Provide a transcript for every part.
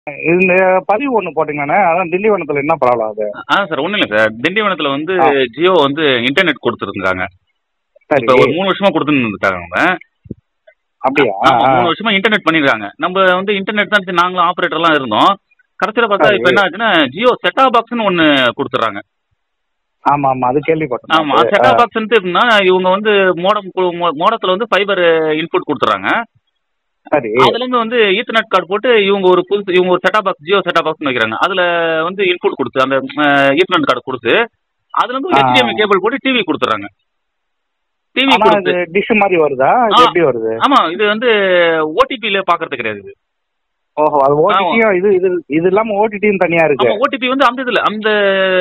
இந்த பதிவு ஒன்று போட்டீங்கண்ணே அதான் திண்டிவனத்தில் என்ன ப்ராப்ளம் அது ஆ சார் ஒன்றும் இல்லை சார் திண்டிவனத்தில் வந்து ஆ. ஜியோ வந்து இன்டர்நெட் கொடுத்துருக்காங்க சரி இப்போ ஒரு மூணு வருஷமா கொடுத்துருந்துருக்காங்க அவங்க அப்படியா ஆமா, மூணு வருஷமா இன்டர்நெட் பண்ணிருக்காங்க நம்ம வந்து இன்டர்நெட் தான் சரி, நாங்களும் ஆப்ரேட்டர்லாம் இருந்தோம் கடைசியில் பார்த்தா சரி. இப்போ என்ன ஆச்சுன்னா ஜியோ செட்டா பாக்ஸ்னு ஒன்று கொடுத்துட்றாங்க ஆமா ஆமா அது கேள்விப்பட்டேன் ஆமா செட்டா பாக்ஸ் எப்படின்னா இவங்க வந்து மோடம் மோடத்துல வந்து ஃபைபர் இன்புட் கொடுத்துறாங்க சரி அதுல இருந்து வந்து ஈத்தர்நெட் கார்டு போட்டு இவங்க ஒரு புதுசு இவங்க ஒரு செட்டா பாக்ஸ் ஜியோ செட்டா பாக்ஸ் வைக்கிறாங்க அதுல வந்து இன்புட் கொடுத்து அந்த ஈத்தர்நெட் கார்டு கொடுத்து அதுல இருந்து ஆ. ஹெச்டிஎம்ஐ கேபிள் போட்டு டிவி கொடுத்துறாங்க டிவி ஆனா கொடுத்து இது டிஷ் மாதிரி வருதா இது ஆ. எப்படி வருது ஆமா இது வந்து ஓடிபில பாக்குறது கிடையாது இது. ஓஹோ அது ஓடிடியும் இது இது இது இல்லாம ஓடிடியும் தனியா இருக்கு ஆமா ஓடிபி வந்து அந்த இதுல அந்த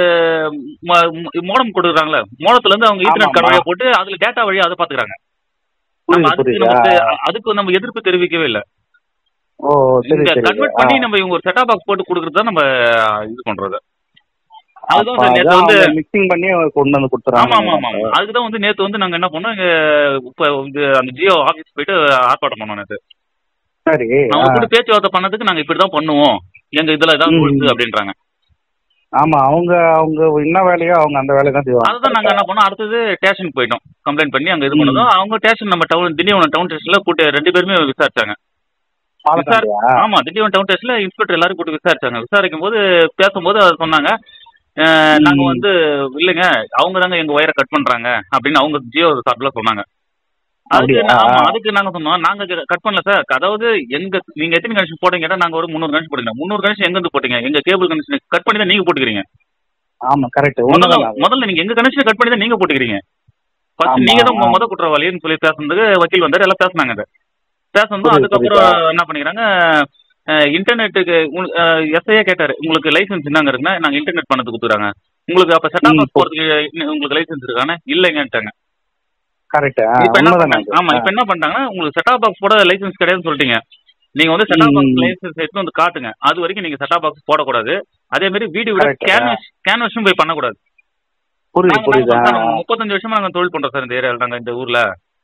மோடம் கொடுக்குறாங்கல்ல மோடத்துல இருந்து அவங்க இன்டர்நெட் கார்டு ஆமா. வழியா போட்டு அதுல டேட்டா வழியா அதை பாத்துக்கிறாங்க புரியுது நம்ம அதுக்கு புரியுதா நமக்கு அதுக்கு நம்ம எதிர்ப்பு தெரிவிக்கவே இல்ல ஓ சரி இந்த சரி கன்வெர்ட் பண்ணி நம்ம இவங்க ஒரு செட்டா பாக்ஸ் போட்டு கொடுக்கறது தான் நம்ம இது பண்றது அதுதான் சார் நேத்து வந்து மிக்சிங் பண்ணி கொண்டு வந்து ஆமா ஆமா ஆமா கொடுத்துறாங்க அதுக்கு தான் வந்து நேத்து வந்து நாங்க என்ன பண்ணோம் இங்க இப்ப இது அந்த ஜியோ ஆபீஸ் போயிட்டு ஆர்ப்பாட்டம் பண்ணோம் நேத்து சரி அவங்க ஆ. கூட பேச்சுவார்த்தை பண்ணதுக்கு நாங்க இப்படி தான் பண்ணுவோம் எங்க இதுல ஏதாவது ம். ரூல்ஸ் அப்படின்றாங்க ஆமா அவங்க அவங்க என்ன வேலையோ அவங்க அந்த வேலையை தான் செய்வாங்க அதுதான் நாங்க என்ன பண்ணோம் அடுத்தது ஸ்டேஷனுக்கு போயிட்டோம் கம்ப்ளைண்ட் பண்ணி அங்க இது ம். பண்ணதும் அவங்க ஸ்டேஷன் நம்ம டவுன் திண்டிவனம் டவுன் ஸ்டேஷன்ல கூட்டு ரெண்டு பேருமே விசாரிச்சாங்க பாலக்காடியா ஆமா திண்டிவனம் டவுன் ஸ்டேஷன்ல இன்ஸ்பெக்டர் எல்லாரும் கூட்டு விசாரிச்சாங்க விசாரிக்கும் போது பேசும்போது அது சொன்னாங்க அஹ், ம். நாங்க வந்து இல்லைங்க அவங்க தாங்க எங்க ஒயரை கட் பண்றாங்க அப்படின்னு அவங்க ஜியோ சார்பில் சொன்னாங்க அதுக்கு அப்படியா? ஆமா அதுக்கு நாங்க சொன்னோம் நாங்க கட் பண்ணல சார் அதாவது எங்க நீங்க எத்தனை கனெக்ஷன் போட்டீங்க கேட்டா நாங்க ஒரு முந்நூறு கனெக்ஷன் போட்டீங்க முந்நூறு கனெக்ஷன் எங்க இருந்து போட்டீங்க எங்க கேபிள் கனெக்ஷன் கட் பண்ணி தான் நீங்க போட்டுக்கிறீங்க ஆமா கரெக்ட் முதல்ல உண்மைதான் அது. முதல்ல நீங்க எங்க கனெக்ஷன் கட் பண்ணி தான் நீங்க போட்டுக்கிறீங்க ஃபர்ஸ்ட் ஆமா, நீங்க தான் ஆமா. முத குற்றவாளின்னு சொல்லி பேசுனதுக்கு வக்கீல் வந்தாரு எல்லாம் பேசுனாங்க அது பேசுனதும் புரியுது, அதுக்கப்புறம் என்ன பண்ணிக்கிறாங்க அஹ், இன்டர்நெட்டுக்கு எஸ்ஐயே கேட்டாரு உங்களுக்கு லைசன்ஸ் என்னங்க இருக்குன்னா நாங்க இன்டர்நெட் பண்ணது கொடுத்துறாங்க உங்களுக்கு அப்ப செட்டா ம், பாக்ஸ் போறதுக்கு இன்னும் உங்களுக்கு லைசன்ஸ் இருக்கானே இல்லைங்கன்ட்டாங்க கரெக்ட் இப்ப என்ன உண்மைதான் பண்ணாங்க ஆமா இப்ப என்ன பண்ணிட்டாங்கன்னா உங்களுக்கு செட்டா பாக்ஸ் போட லைசன்ஸ் கிடையாதுன்னு சொல்லிட்டீங்க நீங்க வந்து செட்டா ம், பாக்ஸ் ம். லைசன்ஸ் எடுத்து வந்து காட்டுங்க அது வரைக்கும் நீங்க செட்டா பாக்ஸ் போடக்கூடாது அதே மாதிரி வீடியோ விட Correct. கேன்வஸ் கேன்வஸும் போய் பண்ணக்கூடாது புரியுது நாங்க புரியுது நாங்க சார், முப்பத்தஞ்சு வருஷமா நாங்க தொழில் பண்றோம் சார் இந்த ஏரியால நாங்க இந்த ஊர்ல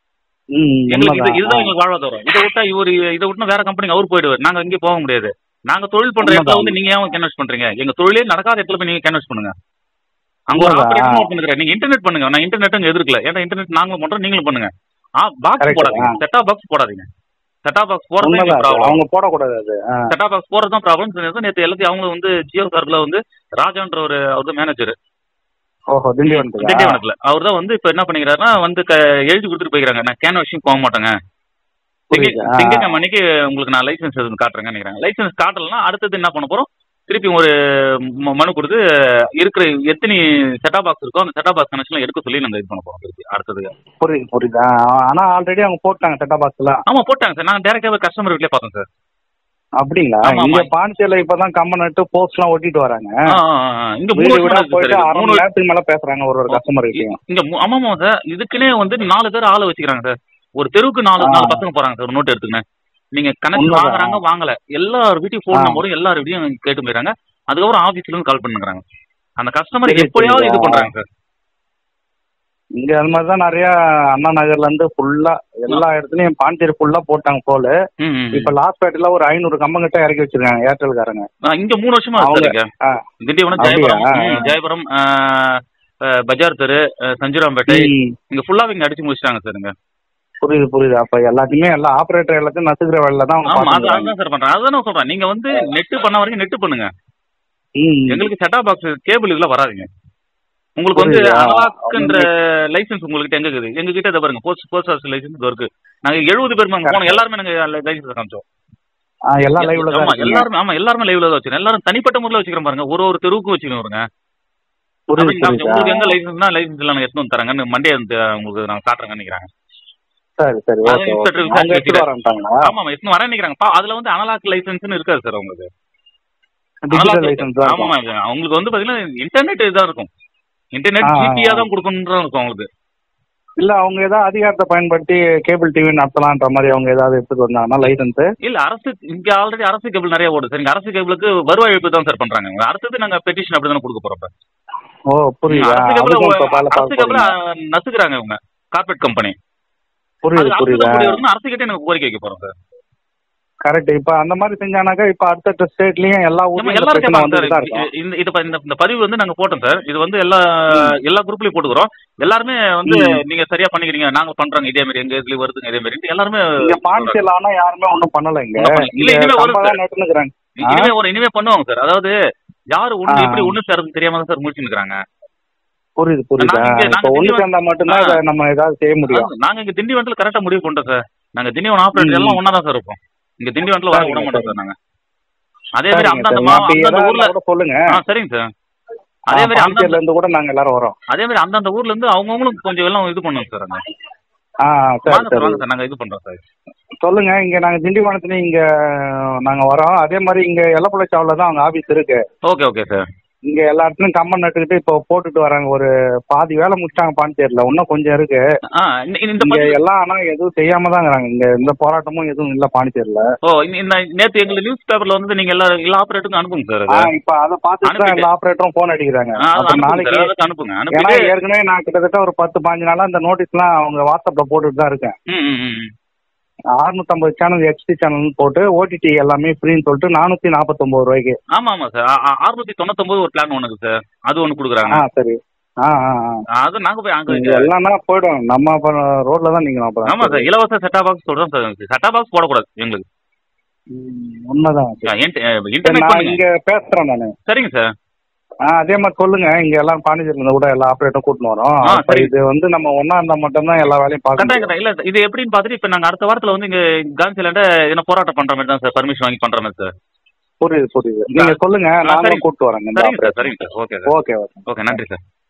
ம் எங்களுக்கு இது உண்மைதான் இதுதான் எங்களுக்கு வாழ்வாதாரம் இதை விட்டா இவர் இதை விட்டு வேற கம்பெனி அவர் போயிடுவார் நாங்க இங்கே போக முடியாது நாங்க தொழில் பண்ற இடத்துல உண்மைதான். வந்து நீங்க ஏன் கேன்வஸ் பண்றீங்க எங்க தொழிலே நடக்காத இடத்துல போய் நீங்க கேன்வஸ் பண்ணுங்க அங்க ஒரு உண்மைதான். ஆபரேஷன் ஒர்க் பண்ணுறேன் நீங்க இன்டர்நெட் பண்ணுங்க நான் இன்டர்நெட் அங்க எதிர்க்கல ஏன்னா இன்டர்நெட் நாங்களும் பண்றோம் நீங்களும் பண்ணுங்க ஆ பாக்ஸ் Correct. போடாதீங்க ஆ. செட்டா பாக்ஸ் போடாதீங்க செட்டா பாக்ஸ் போறது உண்மைதான் அது. ப்ராப்ளம் அவங்க போடக்கூடாது அது ஆ. செட்டா பாக்ஸ் போறது தான் ப்ராப்ளம் நேற்று எல்லாத்தையும் அவங்க வந்து ஜியோ சார்பில் வந்து ராஜான்ற ஒரு அவர் தான் மேனேஜர் ஓஹோ திண்டிவனத்துக்கு திண்டிவனத்துல அவர் தான் வந்து இப்ப என்ன பண்ணிக்கிறாருன்னா வந்து க- எழுதி கொடுத்துட்டு போய்க்கிறாங்க நான் கேன்வாஷிங் போக மாட்டேங்க புரியுது ஆ. திங்கக்கிழமை அன்னைக்கு உங்களுக்கு நான் லைசன்ஸ் எதுவும் காட்டுறேங்க நினைக்கிறேன் லைசன்ஸ் காட்டலன்னா அடுத்தது என்ன பண்ண போறோம் திருப்பி ஒரு ம- மனு கொடுத்து இருக்கிற எத்தனை செட்டா பாக்ஸ் இருக்கோ அந்த செட்டா பாக்ஸ் கனெக்ஷன் எடுக்க சொல்லி நாங்க இது பண்ண போறோம் திருப்பி அடுத்தது புரியுது புரியுது ஆ, ஆனா ஆல்ரெடி அவங்க போட்டாங்க செட்டா பாக்ஸ்லாம் ஆமா போட்டாங்க சார் நாங்க டேரக்டாவே கஸ்டமர் வீட்லயே பார்த்தோம் சார் அப்படிங்களா ஆமா, இங்க ஆமா. பாண்டிச்சேரியில இப்பதான் கம்மன் நட்டு போஸ்ட் எல்லாம் ஒட்டிட்டு வராங்க ஆ, ஆ, ஆ. இங்க மூணு வீடு வீடா வருஷமா இருக்கு போயிட்டு சார் அரை இது. மணி மூணு நேரத்துக்கு மேல பேசுறாங்க ஒரு ஒரு கஸ்டமர் கிட்டயும் இங்க மூ- ஆமாமா சார் இதுக்குன்னே வந்து நாலு பேர் ஆளை வச்சுக்கிறாங்க சார் ஒரு தெருவுக்கு நாலு ஆ. நாலு பசங்க போறாங்க சார் ஒரு நோட் எடுத்துக்கினேன் நீங்க கனெக்ஷன் உண்மைதான். வாங்குறாங்க வாங்கல எல்லார் வீட்டையும் ஃபோன் ஆ. நம்பரும் எல்லார் வீட்டையும் கேட்டு போயிறாங்க அதுக்கப்புறம் ஆபீஸ்ல இருந்து கால் பண்ணுறாங்க அந்த கஸ்டமர் சரி, எப்படியாவது சரி. இது பண்றாங்க சார் இங்க அது மாதிரி தான் நிறைய அண்ணா நகர்ல இருந்து ஃபுல்லா எல்லா இடத்துலயும் பாண்டிச்சேரி ஃபுல்லா போட்டாங்க போல ம், ம், ம். இப்ப லாஸ்ட் பேட்ல ஒரு ஐநூறு கம்பம் கிட்ட இறக்கி வச்சிருக்காங்க ஏர்டெல்காரங்க ஆ, இங்க மூணு வருஷமா அவங்க- இருக்கு ஆ. திண்டிவனம் அப்படியா? ஜெயபுரம் ம், ஜெயபுரம் ஆ, ஆ, பஜார் தெரு ஆ, சஞ்சுராம்பேட்டை ம், இங்க ஃபுல்லா இங்க அடிச்சு முடிச்சிட்டாங்க சார் இங்க புரியுது புரியுது அப்ப எல்லாத்தையுமே எல்லா ஆபரேட்டர் எல்லாத்தையும் நசுக்கிற வேலை தான் அவங்க ஆமா அது பாத்துக்கிறாங்க. அதுதான் சார் பண்றேன் அதுதான் நான் சொல்றேன் நீங்க வந்து நெட் பண்ண வரைக்கும் நெட் பண்ணுங்க ம். எங்களுக்கு செட்டா பாக்ஸ் கேபிள் இதுல வராதுங்க உங்களுக்கு வந்து புரியுது. ஆ, அனலாக்ன்ற லைசன்ஸ் உங்ககிட்ட எங்க இருக்குது எங்க கிட்ட இதை பாருங்க போஸ்ட் போஸ்ட் ஆஃபீஸ் லைசன்ஸ் இது இருக்கு நாங்க எழுபது பேர் நாங்க போனோம் எல்லாருமே நாங்க லைசன்ஸ் காமிச்சோம் ஆ, எல்லாம் லைவ்ல தான் ஆமா இருக்கீங்க. எல்லாருமே ஆமா எல்லாருமே லைவ்ல தான் வச்சிருக்கோம் எல்லாரும் தனிப்பட்ட முறையில் வச்சுக்கிறோம் பாருங்க ஒரு ஒரு தெருவுக்கு வச்சுக்கணும் வருங்க புரியுது அப்படின்னு காமிச்சோம். புரியுது உங்களுக்கு எங்க லைசன்ஸ்னா லைசன்ஸ் எல்லாம் எடுத்து வந்து தராங்கன்னு மண்டே வந்து உங்களுக்கு நாங்க காட்டுறேங்க நினைக்கிறாங்க சரி சரி அது ஓகே inspector ஓகே. விசாரிச்சு அவங்க எடுத்துட்டு வரேன்ட்டாங்களா ஆமா ஆமா எடுத்து வரேன் நினைக்கிறாங்க பா, அதுல வந்து அனலாக் லைசன்ஸ்னு இருக்காது சார் உங்களுக்கு டிஜிட்டல் Analog- லைசன்ஸ் தான் ஆமா இருக்கும். ஆமா. அவங்களுக்கு வந்து பாத்தீங்கன்னா இன்டர்நெட் இதான் இருக்கும் இன்டர்நெட் ஆ, ஆ, ஜிபியா ஆ. தான் கொடுக்கணும்னு இருக்கும் அவங்களுக்கு இல்ல அவங்க ஏதாவது அதிகாரத்தை பயன்படுத்தி கேபிள் டிவி நடத்தலான்ற மாதிரி அவங்க ஏதாவது எடுத்துட்டு வந்தாங்கன்னா லைசன்ஸ் இல்ல அரசு இங்க ஆல்ரெடி அரசு கேபிள் நிறைய ஓடுது சார் இங்க அரசு கேபிளுக்கு வருவாய் இழப்பு தான் சார் பண்றாங்க இவங்க. அடுத்தது நாங்க பெட்டிஷன் அப்படி தானே கொடுக்க போறோம் இப்ப. ஓ புரியுது அரசு அதுக்கும் இப்ப கேபிள் பால அரசு கேபிள் நசுக்குறாங்க இவங்க கார்பரேட் கம்பெனி புரியுது புரியுது அரசு அரசு கிட்ட எனக்கு கோரிக்கை வைக்க போறோம் சார் கரெக்ட் இப்ப அந்த மாதிரி செஞ்சானாக்கா இப்ப அடுத்த ஸ்டேட்லயும் எல்லா நம்ம ஊர்லயும் இந்த எல்லாரும் பிரச்சனை கேட்பாங்க வந்துட்டு தான் சார் இருக்கும் இந்த இது ப- இந்த இந்த பதிவு வந்து நாங்க போட்டோம் சார் இது வந்து எல்லா எல்லா குரூப்லயும் போட்டுக்கிறோம் எல்லாருமே வந்து ம். நீங்க சரியா பண்ணிக்கிறீங்க நாங்க பண்றோங்க இதே மாதிரி எங்க இதுலயும் வருதுங்க இதே மாதிரி எல்லாருமே இங்க பாண்டிச்சேரியில ஆனா யாருமே ஒண்ணும் பண்ணல இங்க ஒண்ணும் பண்ணல. இல்ல, இங்க இனிமே வரும் கம்பம் தான் நட்டுனுக்குறாங்க இ- இனிமே ஒரு இனிமே பண்ணுவாங்க சார் அதாவது யாரு ஒண்ணு ஆ. எப்படி ஒண்ணு சேர்றது தெரியாம தான் சார் முடிச்சுன்னு இருக்காங்க புரியுது புரியுது நாங்க இங்க- இப்ப நாங்க ஒண்ணு திண்டிவனம் சேர்ந்தா மட்டும்தான் ஆ. இதை நம்ம ஏதாவது செய்ய முடியும் நாங்க இங்க திண்டிவனத்துல கரெக்டா முடிவு பண்றோம் சார் நாங்க திண்டிவனம் ஆபரேட்டர் எல்லாம் ம். ஒண்ணா தான் சார் இருப்போம் இங்க திண்டிவனத்துல வர விட சரிங்க, மாட்டோம் சார் நாங்க அதே மாதிரி சரிங்க அந்தந்த சரிங்க. மா- அப்படி அந்தந்த ஏதாவது ஊர்ல இருந்தா கூட சொல்லுங்க ஆ சரிங்க சார் அதே மாதிரி அந்தந்த பாண்டிச்சேரியில இருந்து கூட நாங்க எல்லாரும் வரோம் அதே மாதிரி அந்தந்த ஊர்ல இருந்து அவங்கவுங்களும் கொஞ்சம் எல்லாம் இது பண்ணுவோம் சார் அங்க ஆ சரி வாங்க சார் சரி வாங்க சார் நாங்க இது பண்றோம் சார் சொல்லுங்க இங்க நாங்க திண்டிவனத்துல இங்க நாங்க வரோம் அதே மாதிரி இங்க எல்லப்பள்ளி சாவல தான் அவங்க ஆபீஸ் இருக்கு ஓகே ஓகே சார் இங்க எல்லா இடத்துலயும் கம்மன் நட்டுக்கிட்டு இப்போ போட்டுட்டு வராங்க ஒரு பாதி வேலை முடிச்சிட்டாங்க பாண்டிச்சேரியில இன்னும் கொஞ்சம் இருக்கு ஆ இந்த இந்த இங்க பதிவு எல்லாம் ஆனா எதுவும் செய்யாம தான் இருக்கிறாங்க இங்க எந்த போராட்டமும் எதுவும் இல்ல பாண்டிச்சேரியில ஓ இந்த- இந்த நேத்து எங்களுக்கு நியூஸ் பேப்பர்ல வந்து நீங்க எல்லா எல்லா ஆபரேட்டருக்கும் அனுப்புங்க சார் ஆ, அது இப்ப அதை பார்த்துட்டு தான் அனுப்பிட்டு. எல்லா ஆபரேட்டரும் போன் அடிக்கிறாங்க ஆ, அது அப்ப அனுப்புங்க நாளைக்கு சார் அதுக்கு அனுப்புங்க ஏன்னா அனுப்பிட்டு ஏற்கனவே நான் கிட்டத்தட்ட ஒரு பத்து பாஞ்சு நாளா இந்த நோட்டீஸ்லாம் அவங்க வாட்ஸ்அப்ல போட்டுட்டு தான் இருக்கேன் ம் ம் ம் ம். அறுநூத்தம்பது சேனல் ஹெச்டி சேனல்னு போட்டு ஓடிடி எல்லாமே ஃப்ரீன்னு சொல்லிட்டு நானூத்தி நாற்பத்தொன்பது ரூபாய்க்கு ஆமா ஆமா சார் அறுநூத்தி தொண்ணூத்தொன்பது ஒரு பிளான் ஒண்ணுக்கு சார் அது ஒண்ணு ஆ கொடுக்குறாங்க சரி ஆ ஆ ஆ அது நாங்க போய் அங்க இது எல்லாம்னா போயிடும் நம்ம அப்புறம் ரோட்ல தான் நிக்கணும் அப்புறம் ஆமா சார் இலவச செட்டா பாக்ஸ் சொல்றோம் சார் செட்டா பாக்ஸ் போடக்கூடாது எங்களுக்கு ம், உண்மைதான் ஆ, இன்ட- சரி, இன்டர்நெட் நான் பண்ணுங்க இங்க பேசுறேன் நானு சரிங்க சார் ஆ அதே மாதிரி சொல்லுங்க இங்க எல்லாம் பாண்டிச்சேரியில இருந்து கூட எல்லா ஆபரேட்டும் கூட்டின்னு வரோம் ஆ, அப்ப சரி. இது வந்து நம்ம ஒண்ணா இருந்தா மட்டும்தான் எல்லா வேலையும் பார்க்க கரெக்டா முடியும். கரெக்டா இல்ல இது எப்படின்னு பார்த்துட்டு இப்ப நாங்க அடுத்த வாரத்துல வந்து இங்க காந்திலாண்ட என்ன போராட்டம் பண்ற மாதிரி தான் சார் பர்மிஷன் வாங்கி பண்ற மாதிரி சார் புரியுது புரியுது நீங்க சொல்லுங்க ஆ, நாங்களும் சரிங்க. கூட்டு வரோங்க இந்த சரிங்க சார் ஆபரேட்டர் சரிங்க sir okay sir okay okay okay நன்றி சார்